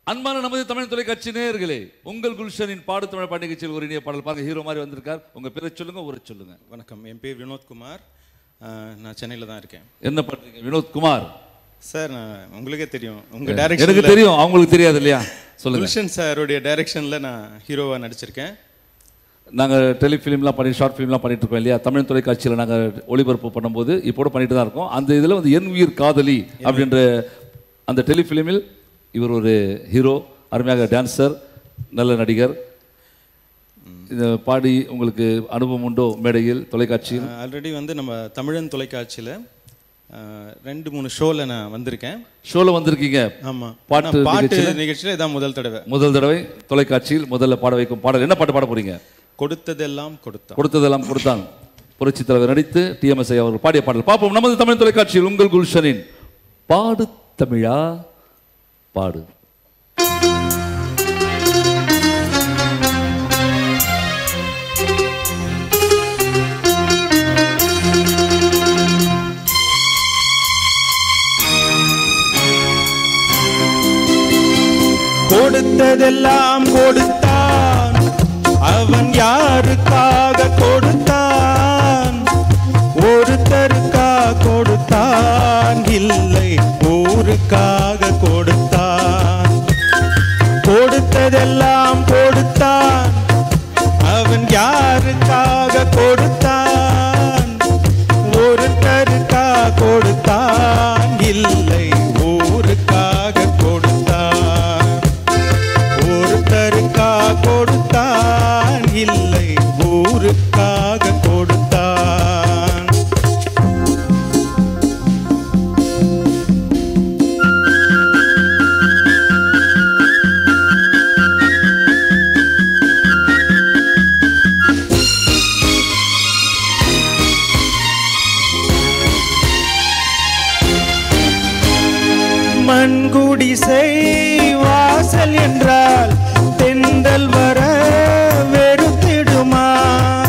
அன்பான நமது தமிழ் தொலைக்காட்சி நேயர்களே உங்கள் குல்ஷனின் பாடு தமிழ் பாட்டு நிகழ்ச்சியில் ஒரு இனிய பாடல் பாருங்க ஹீரோ மாதிரி வந்திருக்கார் உங்க பேரை சொல்லுங்க ஊரை சொல்லுங்க வணக்கம் என் பேர் வினோத்குமார் அஹ், நான் சென்னையில் தான் இருக்கேன் என்ன பண்றீங்க வினோத் குமார் சார் நான் உங்களுக்கே தெரியும் உங்கள் எனக்கு டைரக்ஷன் தெரியும் அவங்களுக்கு தெரியாது இல்லையா சொல்லுங்க குல்ஷன் சாருடைய டைரக்ஷனில் நான் ஹீரோவாக நடிச்சிருக்கேன் நாங்கள் டெலிஃபிலிம்லாம் பண்ணி ஷார்ட் ஃபிலிம்லாம் பண்ணிட்டு இருக்கோம் இல்லையா தமிழ் தொலைக்காட்சியில் நாங்கள் ஒளிபரப்பு பண்ணும்போது இப்போட பண்ணிட்டு தான் இருக்கோம் அந்த இதில் வந்து என் உயிர் காதலி அப்படின்ற அந்த டெலிஃபிலிமில் இவர் ஒரு ஹீரோ அருமையாக டான்சர் நல்ல நடிகர் இதை பாடி உங்களுக்கு அனுபவம் உண்டோ மேடையில் தொலைக்காட்சியில் ஆல்ரெடி வந்து நம்ம தமிழன் தொலைக்காட்சியில் ரெண்டு மூணு ஷோவில் நான் வந்திருக்கேன் ஷோவில் வந்திருக்கீங்க ஆமாம் பாட்டு பாட்டு நிகழ்ச்சியில் இதான் முதல் தடவை முதல் தடவை தொலைக்காட்சியில் முதல்ல பாட வைக்கும் பாடல் என்ன பாட்டு பாட போறீங்க கொடுத்ததெல்லாம் கொடுத்தான் கொடுத்ததெல்லாம் கொடுத்தான் புரட்சி தலைவர் நடித்து டிஎம்எஸ்ஐ அவர்கள் பாடிய பாடல் பார்ப்போம் நமது தமிழ் தொலைக்காட்சியில் உங்கள் குல்ஷனின் பாடு தமிழா பாடு கொடுத்ததெல்லாம் கொடுத்தான் அவன் யாருக்காக கொடுத்தான் ஒருத்தருக்கா கொடுத்தான் இல்லை ஊருக்காக கொடுத்தான் கொடுத்ததெல்லாம் கொடுத்தான் அவன் யாருக்காக கொடுத்தான் ஒருத்தருக்கா கொடுத்தான் இல்லை ஊருக்காக கொடுத்தான் ஒருத்தருக்கா கொடுத்தான் இல்லை ஊருக்காக கொடுத்தான் மண்குடிசை வாசல் என்றால் தென்றல் வர வெறுத்திடுமா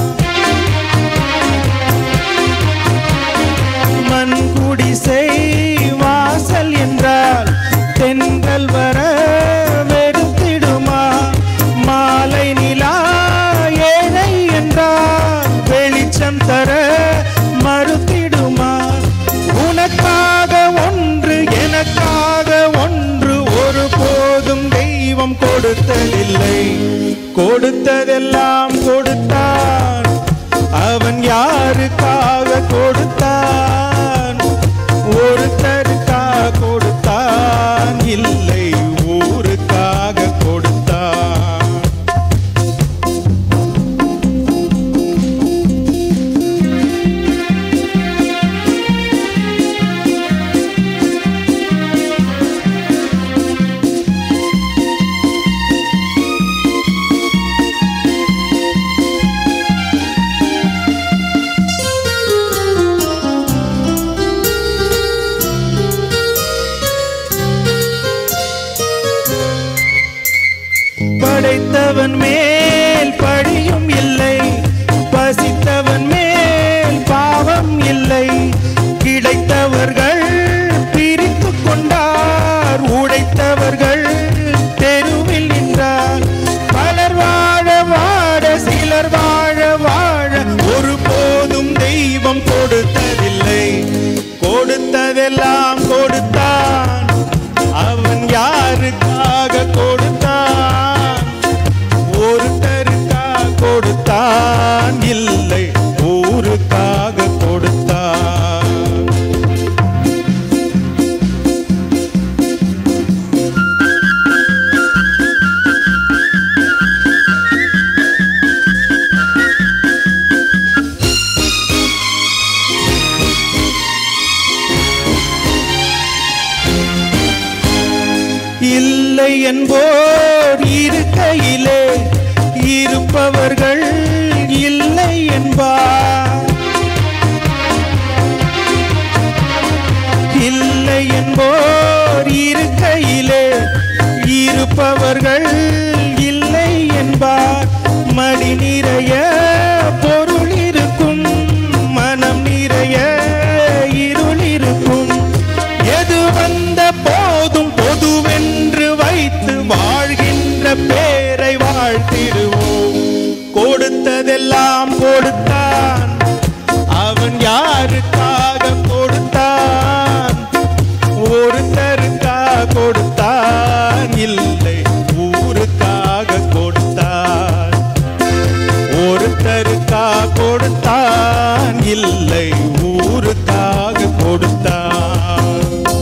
மண்குடிசை வாசல் என்றால் தென்றல் வர வெறுத்திடுமா மாலை நிலா ஏழை என்றால் வெளிச்சம் தர மறுத்திடுமா உனக்காக ஒன்று எனக்காக ஒன்று ஒரு போதும் தெய்வம் கொடுத்ததில்லை கொடுத்ததெல்லாம் கொடுத்தான் அவன் யாருக்காக கொடுத்தான் ஒருத்தருக்காக கொடுத்தான் இல்லை ஊருக்காக கொடுத்தான் படைத்தவன் மேல் பழியும் இல்லை பசித்தவன் மேல் பாவம் இல்லை கிடைத்தவர்கள் பிரித்து கொண்டார் உடைத்தவர்கள் தெருவில் நின்றார் பலர் வாழ வாழ சிலர் வாழ வாழ ஒரு போதும் தெய்வம் கொடுத்ததில்லை கொடுத்ததெல்லாம் கொடுத்தான் அவன் யாருக்காக கொடுத்தான் ஒருத்தருக்காக கொடுத்தான் இல்லை ஊருக்காக கொடுத்தான் இல்லை என்போர் இருக்கையிலே இருப்பவர்கள் இல்லை என்பார் இல்லை என்போர் இருக்கையிலே இருப்பவர்கள் இல்லை என்பார் மடி நிறைய பொருள் இருக்கும் மனம் நிறைய இருள் இருக்கும் எது வந்த போதும் பொதுவென்று வைத்து கொடுத்தான் இல்லை ஊருக்காக கொடுத்தான் ஒருத்தருக்கா கொடுத்தான் இல்லை ஊருக்காக கொடுத்தான்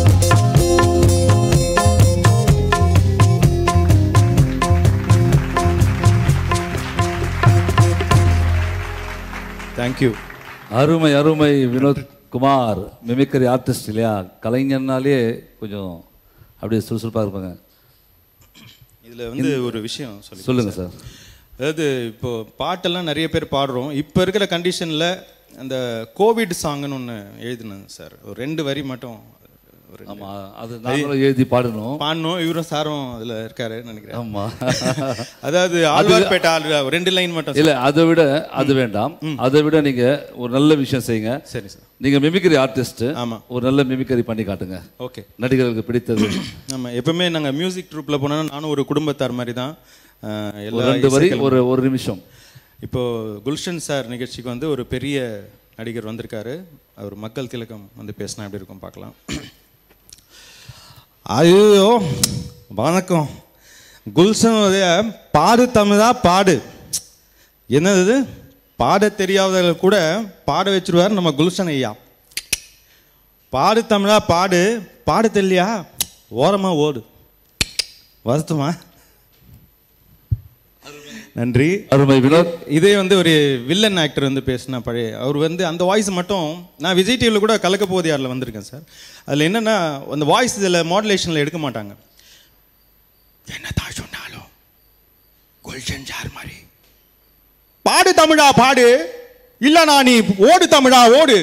தேங்க்யூ அருமை அருமை வினோத் குமார் மிமிக்கரி ஆர்டிஸ்ட் இல்லையா கலைஞர்னாலே கொஞ்சம் அப்படியே சுறுசுறுப்பாக இருப்பாங்க இதுல வந்து ஒரு விஷயம் சொல்லி சொல்லுங்க சார் அதாவது இப்போ பாட்டெல்லாம் நிறைய பேர் பாடுறோம் இப்போ இருக்கிற கண்டிஷனில் அந்த கோவிட் சாங்னு ஒன்று எழுதினேன் சார் ஒரு ரெண்டு வரி மட்டும் ஒரு ஆமா அது நாங்களும் எழுதி பாடணும் பாடணும் இவரும் சாரும் அதில் இருக்காரு நினைக்கிறேன் ஆமா அதாவது ஆழ்வார்பேட்டை ஆள் ஒரு ரெண்டு லைன் மட்டும் இல்ல அதை விட அது வேண்டாம் அதை விட நீங்க ஒரு நல்ல விஷயம் செய்யுங்க சரி சார் நீங்க மிமிக்ரி ஆர்டிஸ்ட் ஆமா ஒரு நல்ல மிமிக்ரி பண்ணி காட்டுங்க ஓகே நடிகர்களுக்கு பிடித்தது நம்ம எப்பவுமே நாங்கள் மியூசிக் ட்ரூப்பில் போனோம்னா நானும் ஒரு குடும்பத்தார் மாதிரி தான் அஹ், ஒரு எல்லா ரெண்டு வரி இசைக்கலை- ஒரு ஒரு நிமிஷம் இப்போ குல்ஷன் சார் நிகழ்ச்சிக்கு வந்து ஒரு பெரிய நடிகர் வந்திருக்காரு அவர் மக்கள் திலகம் வந்து பேசினா எப்படி இருக்கும் பார்க்கலாம் ஐயோ வணக்கம் குல்ஷன் உடைய பாடு தமிழா பாடு என்னது இது? பாட தெரியாதவர்கள் கூட பாட வச்சிருவார் நம்ம குல்ஷன் ஐயா பாடு தமிழா பாடு பாட தெரியலையா ஓரமா ஓடு வருத்தமா நன்றி அருமை வினோத் இதே வந்து ஒரு வில்லன் ஆக்டர் வந்து பேசின பழைய அவர் வந்து அந்த வாய்ஸ் மட்டும் நான் விஜய் டிவியில் கூட கலக்க போது யாரில் வந்திருக்கேன் சார் அதில் என்னென்னா அந்த வாய்ஸ் இதில் மாடுலேஷனில் எடுக்க மாட்டாங்க என்னதான் சொன்னாலும் குல்ஷன் சார் மாதிரி பாடு தமிழா பாடு இல்லைனா நீ ஓடு தமிழா ஓடு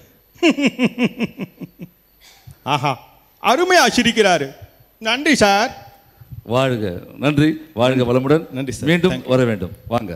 ஆஹா அருமையா சிரிக்கிறாரு நன்றி சார் வாழ்க நன்றி வாழ்க வளமுடன் நன்றி சார். மீண்டும் வர வேண்டும் வாங்க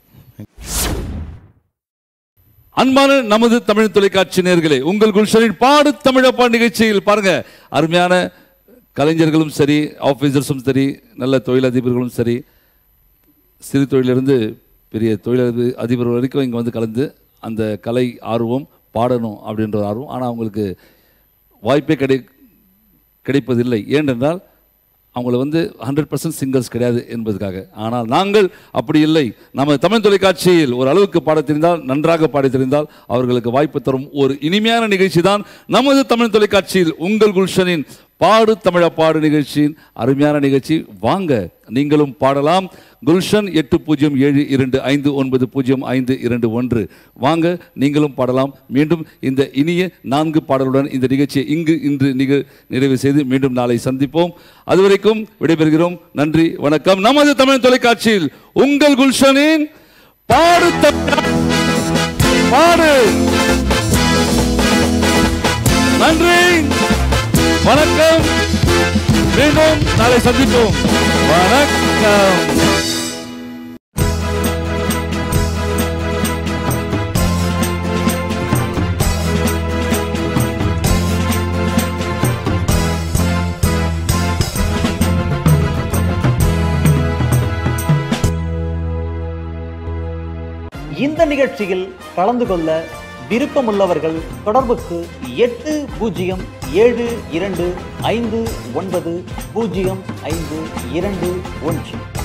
அன்பான நமது தமிழ் தொலைக்காட்சி நேர்களே உங்கள் குல்ஷனின் பாடு தமிழப்பா நிகழ்ச்சியில் பாருங்க அருமையான கலைஞர்களும் சரி ஆஃபீஸர்ஸும் சரி நல்ல தொழிலதிபர்களும் சரி சிறு தொழிலிருந்து பெரிய தொழிலதி அதிபர் வரைக்கும் இங்கே வந்து கலந்து அந்த கலை ஆர்வம் பாடணும் அப்படின்ற ஒரு ஆர்வம் ஆனால் அவங்களுக்கு வாய்ப்பே கிடை கிடைப்பதில்லை ஏனென்றால் அவங்கள வந்து ஹண்ட்ரட் பர்சன்ட் சிங்கர்ஸ் கிடையாது என்பதற்காக ஆனால் நாங்கள் அப்படி இல்லை நம்ம தமிழ் தொலைக்காட்சியில் ஒரு அளவுக்கு பாடத் தெரிந்தால் நன்றாக பாடத் தெரிந்தால் அவர்களுக்கு வாய்ப்பு தரும் ஒரு இனிமையான நிகழ்ச்சி தான் நமது தமிழ் தொலைக்காட்சியில் உங்கள் குல்ஷனின் பாடு தமிழ பாடு நிகழ்ச்சியின் அருமையான நிகழ்ச்சி வாங்க நீங்களும் பாடலாம் குல்ஷன் எட்டு பூஜ்ஜியம் ஏழு இரண்டு ஐந்து ஒன்பது பூஜ்ஜியம் ஐந்து இரண்டு ஒன்று வாங்க நீங்களும் பாடலாம் மீண்டும் இந்த இனிய நான்கு பாடலுடன் இந்த நிகழ்ச்சியை இங்கு இன்று நிக நிறைவு செய்து மீண்டும் நாளை சந்திப்போம் அதுவரைக்கும் விடைபெறுகிறோம் நன்றி வணக்கம் நமது தமிழ் தொலைக்காட்சியில் உங்கள் குல்ஷனின் பாடு தமிழா பாடு நன்றி வணக்கம் மீண்டும் நாளை சந்திப்போம் வணக்கம் இந்த நிகழ்ச்சியில் கலந்து கொள்ள விருப்பமுள்ளவர்கள் தொடர்புக்கு எட்டு பூஜ்ஜியம் ஏழு இரண்டு ஐந்து ஒன்பது பூஜ்ஜியம் ஐந்து இரண்டு ஒன்று